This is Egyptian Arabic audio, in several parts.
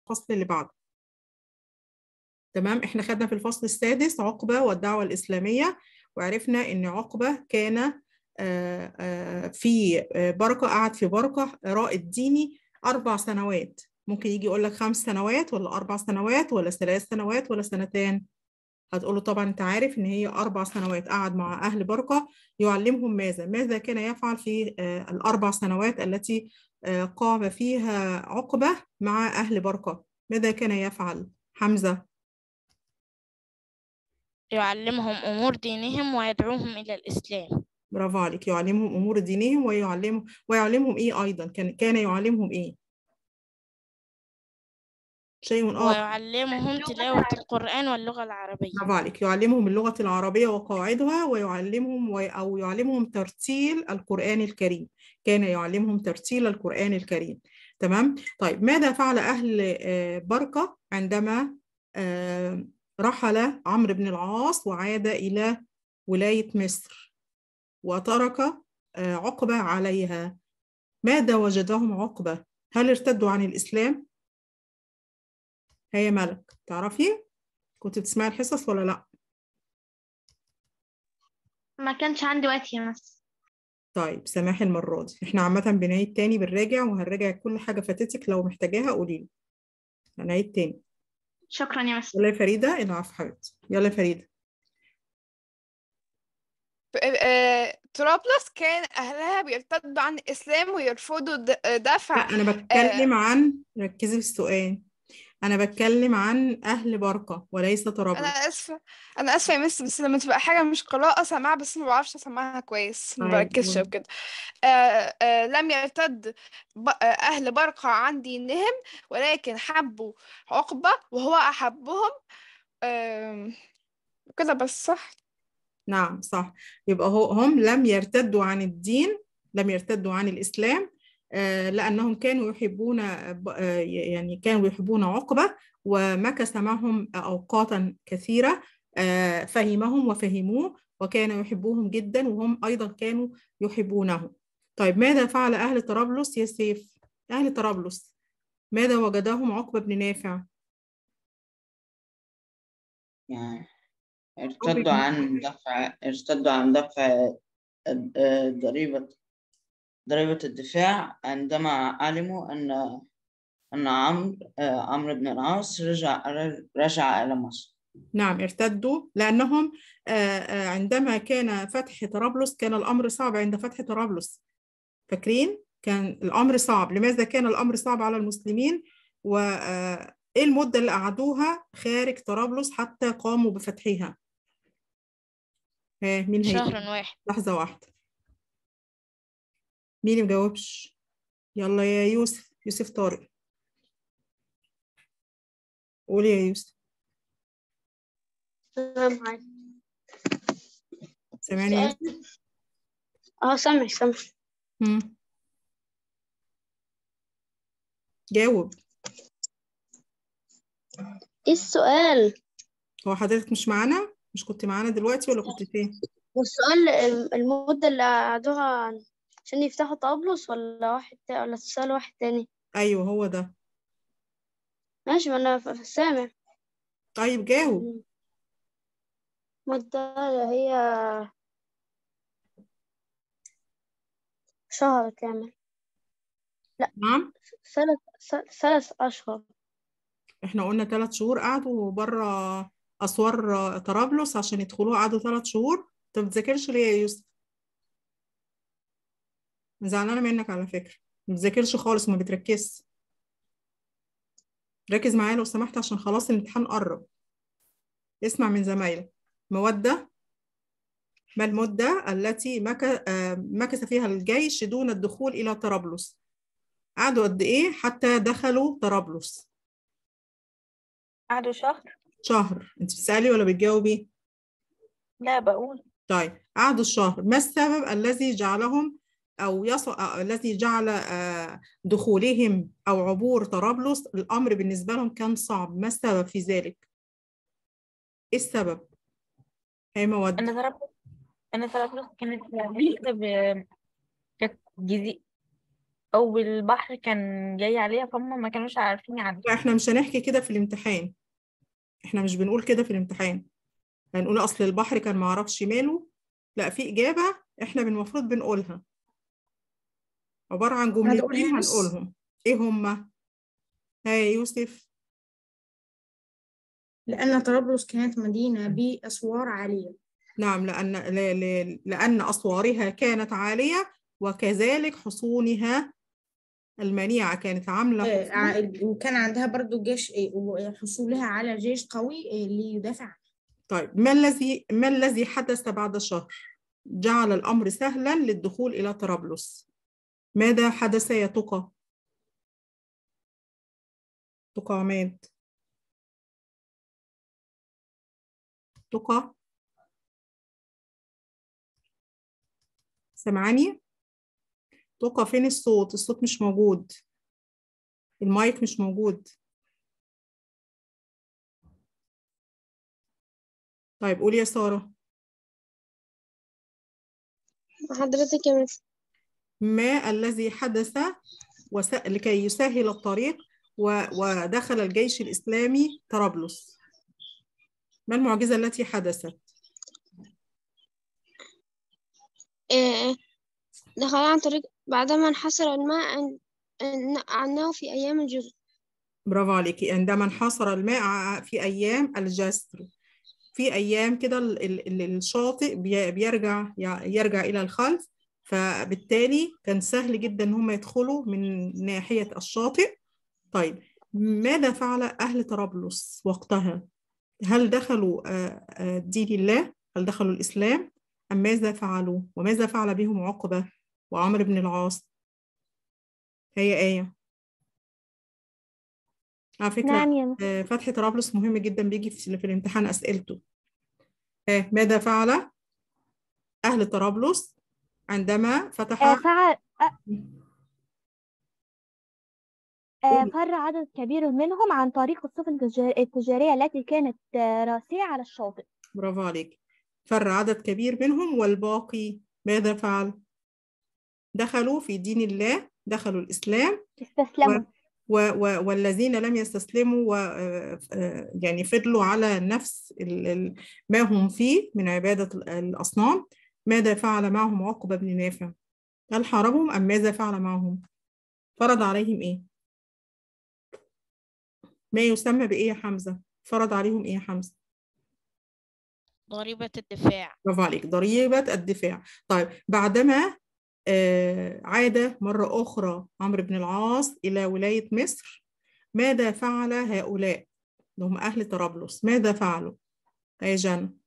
الفصل اللي بعده تمام احنا خدنا في الفصل السادس عقبة والدعوة الإسلامية وعرفنا ان عقبة كان في بركة قعد في بركة رائد ديني أربع سنوات ممكن يجي يقول لك خمس سنوات ولا أربع سنوات ولا ثلاث سنوات ولا سنتين هتقوله طبعا انت عارف ان هي اربع سنوات قعد مع اهل بركه يعلمهم ماذا ماذا كان يفعل في الاربع سنوات التي قام فيها عقبه مع اهل بركه ماذا كان يفعل حمزه يعلمهم أمور دينهم ويدعوهم إلى الإسلام برافو عليك يعلمهم امور دينهم ويعلمهم ويعلمهم ايه ايضا كان كان يعلمهم ايه شيء آخر ويعلمهم تلاوة القرآن واللغة العربية برافو عليك يعلمهم اللغة العربية وقواعدها ويعلمهم و... أو يعلمهم ترتيل القرآن الكريم كان يعلمهم ترتيل القرآن الكريم تمام طيب ماذا فعل أهل بركة عندما رحل عمرو بن العاص وعاد إلى ولاية مصر وترك عقبة عليها ماذا وجدهم عقبة هل ارتدوا عن الإسلام هي ملك تعرفي كنت بتسمعي الحصص ولا لا ما كانش عندي وقت يا مس طيب سامحي المرة دي احنا عامة بنعيد تاني بنراجع وهنراجع كل حاجة فاتتك لو محتاجاها قولي لي هنعيد تاني شكرا يا مس يلا يا فريدة العفو حبيبتي يلا يا فريدة طرابلس كان أهلها بيرتدوا عن الإسلام ويرفضوا دفع لا أنا بتكلم عن ركزي في السؤال أنا بتكلم عن أهل بركة وليس طرابلس أنا آسفة أنا آسفة يا مس بس لما تبقى حاجة مش قراءة سماع بس ما بعرفش أسمعها كويس ما طيب، بركزش قولي. وكده آه آه لم يرتد ب- آه، أهل بركة عن دينهم ولكن حبوا عقبة وهو أحبهم آم، كده بس صح نعم صح يبقى هو هم لم يرتدوا عن الدين لم يرتدوا عن الإسلام آه، لأنهم كانوا يحبون آه، يعني كانوا يحبون عقبة ومكث معهم أوقاتا كثيرة آه، فهمهم وفهموه وكان يحبوهم جدا وهم أيضا كانوا يحبونه طيب ماذا فعل أهل طرابلس يا سيف؟ أهل طرابلس ماذا وجدهم عقبة بن نافع؟ يعني ارتدوا عن دفع ارتدوا عن دفع آه، ضريبة ضريبة الدفاع عندما علموا أن أن عمرو آه، عمرو بن العاص رجع رجع إلى مصر نعم ارتدوا لأنهم آه، آه، عندما كان فتح طرابلس كان الأمر صعب عند فتح طرابلس فاكرين؟ كان الأمر صعب لماذا كان الأمر صعب على المسلمين وإيه المدة اللي قعدوها خارج طرابلس حتى قاموا بفتحها ها مين هي شهر واحد لحظة واحدة مين مجاوبش يلا يا يوسف يوسف طارق قولي يا يوسف السلام عليكم سامعني يا يوسف اه سامع سامع مم. جاوب ايه السؤال هو حضرتك مش معانا مش كنت معانا دلوقتي ولا كنت فين والسؤال الم- المدة اللي قعدوها عشان يفتحوا طابلس ولا واحد تا... ولا سؤال واحد تاني ايوه هو ده ماشي ما انا ف- سامع طيب جاوب مدة هي شهر كامل نعم ثلاث ث- ثلاث أشهر احنا قلنا ثلاث شهور قعدوا بره اسوار طرابلس عشان يدخلوها قعدوا ثلاث شهور انت ما بتذاكرش ليه يا يوسف زعلانه منك على فكره ما بتذاكرش خالص وما بتركزش ركز معايا لو سمحت عشان خلاص الامتحان قرب اسمع من زمايلك مودة ما المدة التي مك- آه، مكث فيها الجيش دون الدخول إلى طرابلس قعدوا قد إيه حتى دخلوا طرابلس قعدوا شهر شهر انت بتسألي ولا بتجاوبي لا بقول طيب قعدوا الشهر ما السبب الذي جعلهم أو يص... أو الذي جعل آه، دخولهم أو عبور طرابلس الأمر بالنسبة لهم كان صعب ما السبب في ذلك إيه السبب هي مودة انا طرابلس انا طرابلس كانت بعيدة ب كانت جزي أو البحر كان جاي عليها فهم ما كانوش عارفين يعدوا لا احنا مش هنحكي كده في الامتحان احنا مش بنقول كده في الامتحان هنقول اصل البحر كان معرفش ماله لا في اجابة احنا المفروض بنقولها عبارة عن هنقول جملتين إيه بس؟ هنقولهم ايه هما ها يا يوسف لأن طرابلس كانت مدينة بأسوار عالية نعم لأن ل- ل- لأن أسوارها كانت عالية وكذلك حصونها المنيعة كانت عاملة آه، حصون ع- وكان عندها برضو جيش آه، وحصولها على جيش قوي آه، ليدافع عنها. طيب ما الذي ما الذي حدث بعد شهر جعل الأمر سهلا للدخول إلى طرابلس ماذا حدث يا تقى تقى عماد تقى سمعاني تقى فين الصوت الصوت مش موجود المايك مش موجود طيب قولي يا سارة حضرتك يا مس ما الذي حدث وس... لكي يسهل الطريق و... ودخل الجيش الإسلامي طرابلس ما المعجزة التي حدثت آه، دخل عن طريق بعدما انحسر الماء عن عن- عنه في أيام الجزر برافو عليكي عندما انحصر الماء ع- في أيام الجسر في أيام كده ال- ال- ال- الشاطئ بي- بيرجع يع- يرجع إلى الخلف فبالتالي كان سهل جدا إن هم يدخلوا من ناحية الشاطئ طيب ماذا فعل أهل طرابلس وقتها؟ هل دخلوا آه، آه، دين الله؟ هل دخلوا الإسلام؟ أم ماذا فعلوا؟ وماذا فعل بهم عقبة وعمرو بن العاص؟ هي آية على فكرة نعم يا مس آه، فتح طرابلس مهم جدا بيجي في في الامتحان أسئلته آه، ماذا فعل أهل طرابلس عندما فتح آه، فعل آه، آه، قولي. فر عدد كبير منهم عن طريق السفن التجار- التجارية التي كانت آه، راسية على الشاطئ برافو عليك فر عدد كبير منهم والباقي ماذا فعل دخلوا في دين الله دخلوا الإسلام استسلموا و و والذين لم يستسلموا و آه، آه، يعني فضلوا على نفس ال- ال- ما هم فيه من عبادة ال- الأصنام ماذا فعل معهم عقبة بن نافع هل حاربهم أم ماذا فعل معهم فرض عليهم إيه ما يسمى بإيه يا حمزة فرض عليهم إيه يا حمزة ضريبة الدفاع برافو عليك ضريبة الدفاع طيب بعدما آه، عاد مرة أخرى عمرو بن العاص إلى ولاية مصر ماذا فعل هؤلاء اللي هم أهل طرابلس ماذا فعلوا يا جنى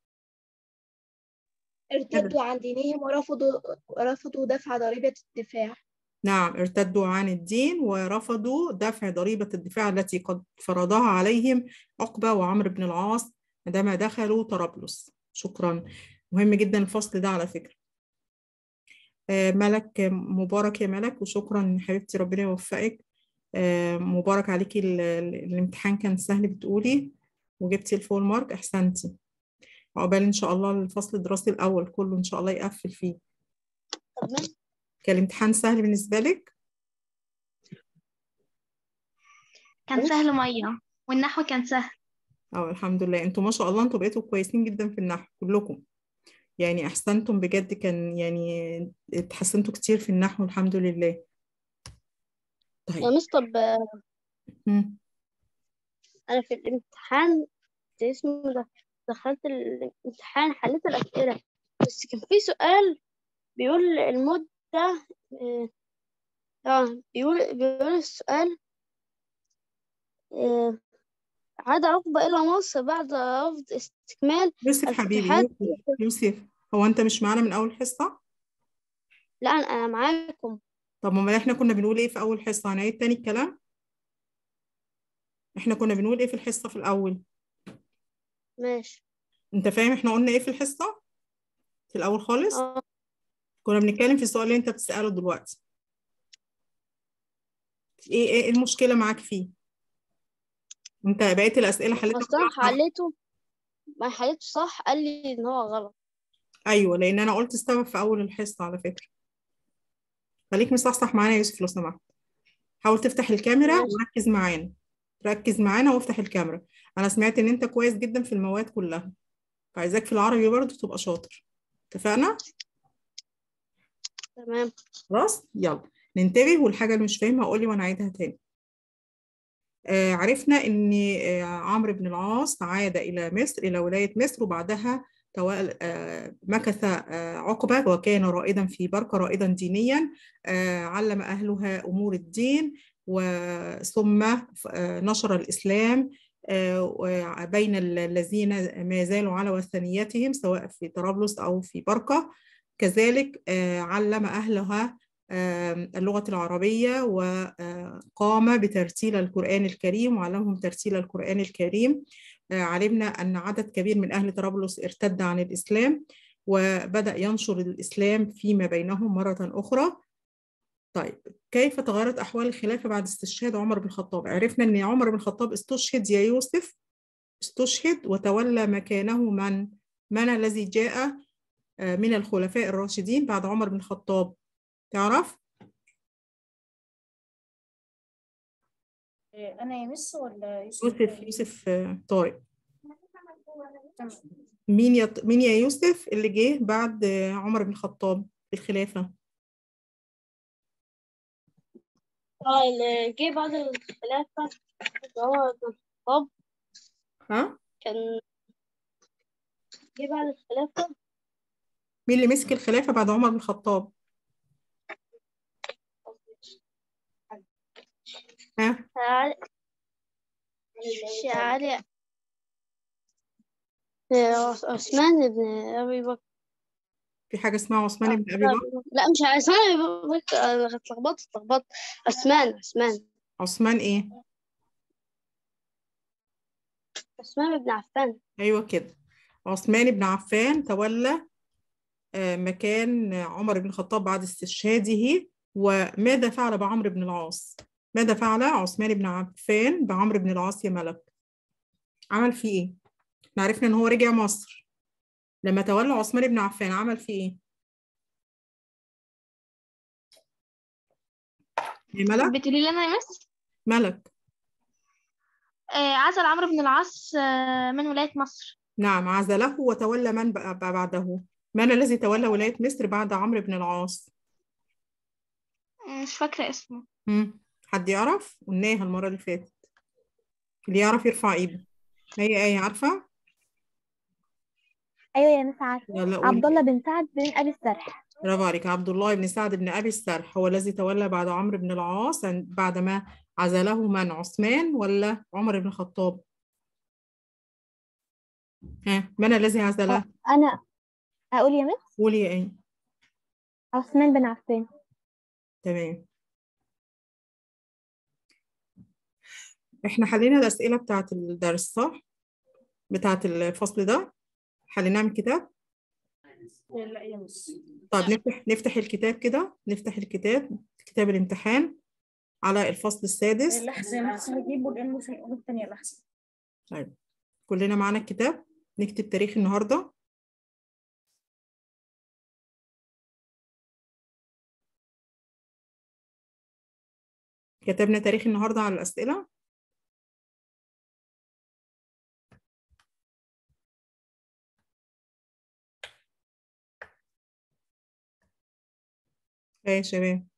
ارتدوا عن دينهم ورفضوا ورفضوا دفع ضريبة الدفاع نعم ارتدوا عن الدين ورفضوا دفع ضريبة الدفاع التي قد فرضها عليهم عقبة وعمرو بن العاص عندما دخلوا طرابلس شكرا مهم جدا الفصل ده على فكرة آه، ملك مبارك يا ملك وشكرا حبيبتي ربنا يوفقك آه، مبارك عليكي ال- ال- الامتحان كان سهل بتقولي وجبتي الفول مارك احسنتي عقبال ان شاء الله الفصل الدراسي الاول كله ان شاء الله يقفل فيه تمام كان الامتحان سهل بالنسبة لك كان سهل مية والنحو كان سهل اه الحمد لله انتوا ما شاء الله انتوا بقيتوا كويسين جدا في النحو كلكم يعني احسنتم بجد كان يعني اتحسنتوا كتير في النحو الحمد لله يا طيب مس طب آه، مم. أنا في الامتحان اسمه ده دخلت الامتحان حليت الأسئلة بس كان في سؤال بيقول المدة اه آه، بيقول بيقول السؤال آه، عاد عقبة إلى مصر بعد رفض استكمال يوسف حبيبي الفتوحات يوسف يوسف هو انت مش معانا من اول حصة لا أنا أنا معاكم طب امال احنا كنا بنقول ايه في اول حصة هنعيد تاني الكلام احنا كنا بنقول ايه في الحصة في الاول ماشي انت فاهم احنا قلنا ايه في الحصة في الاول خالص اه كنا بنتكلم في السؤال اللي انت بتسأله دلوقتي ايه ايه المشكلة معاك فيه انت بقيت الأسئلة حلتها بس كلها أنا صح حليته ما حليته صح قال لي إن هو غلط ايوه لان انا قلت السبب في اول الحصة على فكرة خليك مصحصح معانا يا يوسف لو سمحت حاول تفتح الكاميرا ماشي. وركز معانا ركز معانا وافتح الكاميرا انا سمعت ان انت كويس جدا في المواد كلها فعايزاك في العربي برضو تبقى شاطر اتفقنا تمام خلاص يلا ننتبه والحاجة اللي مش فاهمها قولي وانا اعيدها تاني آه عرفنا ان آه عمرو بن العاص عاد الى مصر الى ولاية مصر وبعدها توال آه مكث آه عقبة وكان رائدا في بركة رائدا دينيا آه علم أهلها أمور الدين وثم آه نشر الإسلام آه بين الذين ما زالوا على وثنيتهم سواء في طرابلس أو في بركة كذلك آه علم أهلها آه اللغة العربية وقام بترتيل القرآن الكريم وعلمهم ترتيل القرآن الكريم آه علمنا أن عدد كبير من أهل طرابلس ارتد عن الإسلام وبدأ ينشر الإسلام فيما بينهم مرة أخرى طيب كيف تغيرت أحوال الخلافة بعد استشهاد عمر بن الخطاب؟ عرفنا أن عمر بن الخطاب استشهد يا يوسف استشهد وتولى مكانه من؟ من الذي جاء من الخلفاء الراشدين بعد عمر بن الخطاب؟ تعرف؟ انا يا مس ولا يوسف يوسف يوسف طارق تمام. مين يا مين يا يوسف اللي جه بعد عمر بن الخطاب في الخلافة؟ اه اللي جه بعد الخلافة اللي هو ابن الخطاب ها؟ كان جه بعد الخلافة مين اللي مسك الخلافة بعد عمر بن الخطاب؟ ها؟ علي علي آه، عثمان بن أبي بكر في حاجة اسمها عثمان بن أبي بكر؟ لا مش عثمان أبي بكر أنا اتلخبطت اتلخبطت عثمان عثمان عثمان إيه؟ عثمان بن عفان أيوة كده عثمان بن عفان تولى آه، مكان عمر بن الخطاب بعد استشهاده وماذا فعل بعمرو بن العاص؟ ماذا فعل عثمان بن عفان بعمرو بن العاص يا ملك؟ عمل فيه إيه؟ احنا عرفنا إن هو رجع مصر لما تولى عثمان بن عفان عمل فيه إيه؟ يا ملك؟ بتقولي لي انا يا مس ملك آه عزل عمرو بن العاص آه من ولاية مصر نعم عزله وتولى من بقى بقى بعده؟ من الذي تولى ولاية مصر بعد عمرو بن العاص؟ مش فاكرة اسمه مم. حد يعرف؟ قلناها المرة اللي فاتت اللي يعرف يرفع ايده هي ايه عارفة؟ ايوه يا مس عارفه يلا قولي عبد الله بن سعد بن ابي السرح برافو عليك عبد الله بن سعد بن ابي السرح هو الذي تولى بعد عمرو بن العاص عن- بعدما عزله من عثمان ولا عمر بن الخطاب؟ ها من الذي عزله؟ انا اقول يا مس قولي يا ايه عثمان بن عفان تمام احنا حلينا الأسئلة بتاعت الدرس صح؟ بتاعت الفصل ده حليناها من الكتاب لا يا مس طيب نفتح نفتح الكتاب كده نفتح الكتاب كتاب الامتحان على الفصل السادس لحظة أنا لحظة هجيبه لأنه في الأولى التانية لحظة طيب كلنا معانا الكتاب نكتب تاريخ النهاردة كتبنا تاريخ النهاردة على الأسئلة ايه يا شباب